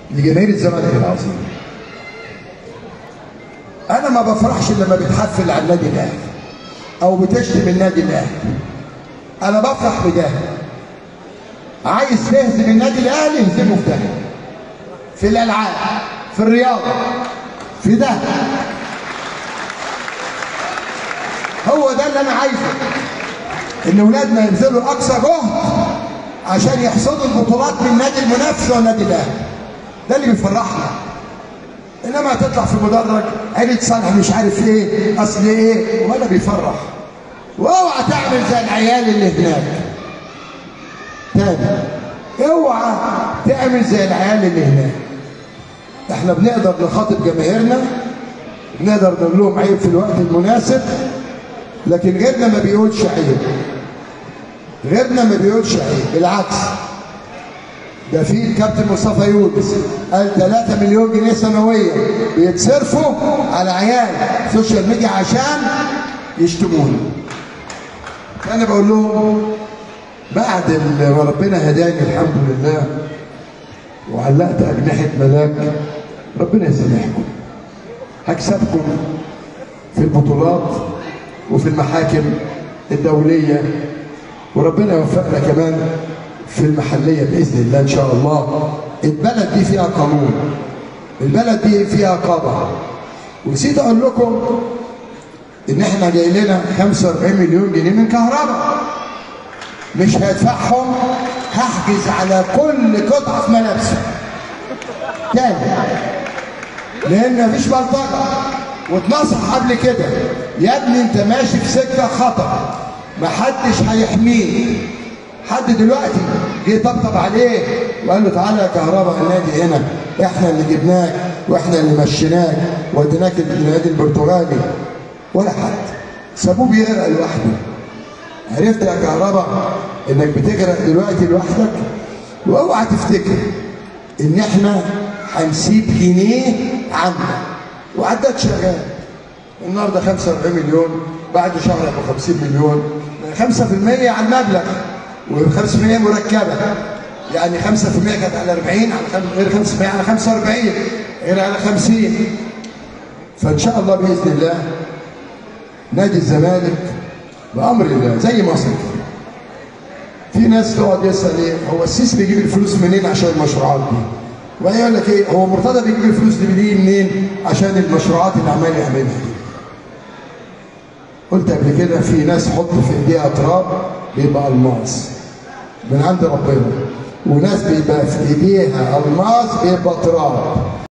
لجماهير الزمالك العظيم انا ما بفرحش لما بتحفل على النادي الاهلي او بتشتم النادي الاهلي انا بفرح بده عايز تهزم النادي الاهلي اهزمه في ده في الالعاب في الرياضه في ده هو ده اللي انا عايزه ان اولادنا يبذلوا اقصى جهد عشان يحصدوا البطولات من النادي المنافس والنادي الاهلي ده اللي بيفرحنا انما تطلع في مدرج عيلة صالح مش عارف ايه اصل ايه ولا بيفرح واوعى تعمل زي العيال اللي هناك تاني اوعى تعمل زي العيال اللي هناك احنا بنقدر نخاطب جماهيرنا بنقدر نقول لهم عيب في الوقت المناسب لكن غيرنا ما بيقولش عيب غيرنا ما بيقولش عيب بالعكس ده في الكابتن مصطفى يونس قال 3 مليون جنيه سنويا بيتصرفوا على عيال سوشيال ميديا عشان يشتمونا فانا بقول لهم بعد ما ربنا هداني الحمد لله وعلقت اجنحه ملاك ربنا يسامحكم هكسبكم في البطولات وفي المحاكم الدوليه وربنا يوفقنا كمان في المحليه باذن الله ان شاء الله البلد دي فيها قانون البلد دي فيها قضاء ونسيت اقول لكم ان احنا جاي لنا 45 مليون جنيه من كهرباء مش هدفعهم هحجز على كل قطعه في ملابسي تاني لان مفيش بلطجه واتنصح قبل كده يا ابني انت ماشي في سكه خطر محدش هيحميك حد دلوقتي جه طبطب عليه وقال له تعالى يا كهرباء النادي هنا احنا اللي جبناك واحنا اللي مشيناك وديناك النادي البرتغالي ولا حد سابوه بيغرق لوحده عرفت يا كهرباء انك بتغرق دلوقتي لوحدك واوعى تفتكر ان احنا هنسيب جنيه عندك وعداد شغال النهارده 45 مليون بعد شهر يبقى 50 مليون 5% على المبلغ و5% مركبه يعني 5% كانت على 40 على خم... غير 5% على 45 غير على 50 فان شاء الله باذن الله نادي الزمالك بامر الله زي مصر كده في ناس تقعد يسال ايه هو السيسي بيجيب الفلوس منين عشان المشروعات دي؟ وبعدين يقول لك ايه هو مرتضى بيجيب الفلوس دي دي منين عشان المشروعات اللي عمال يعملها دي قلت قبل كده في ناس حط في ايديها تراب بيبقى الماس من عند ربنا وناس بيبقى في ايديها الماس بيبقى تراب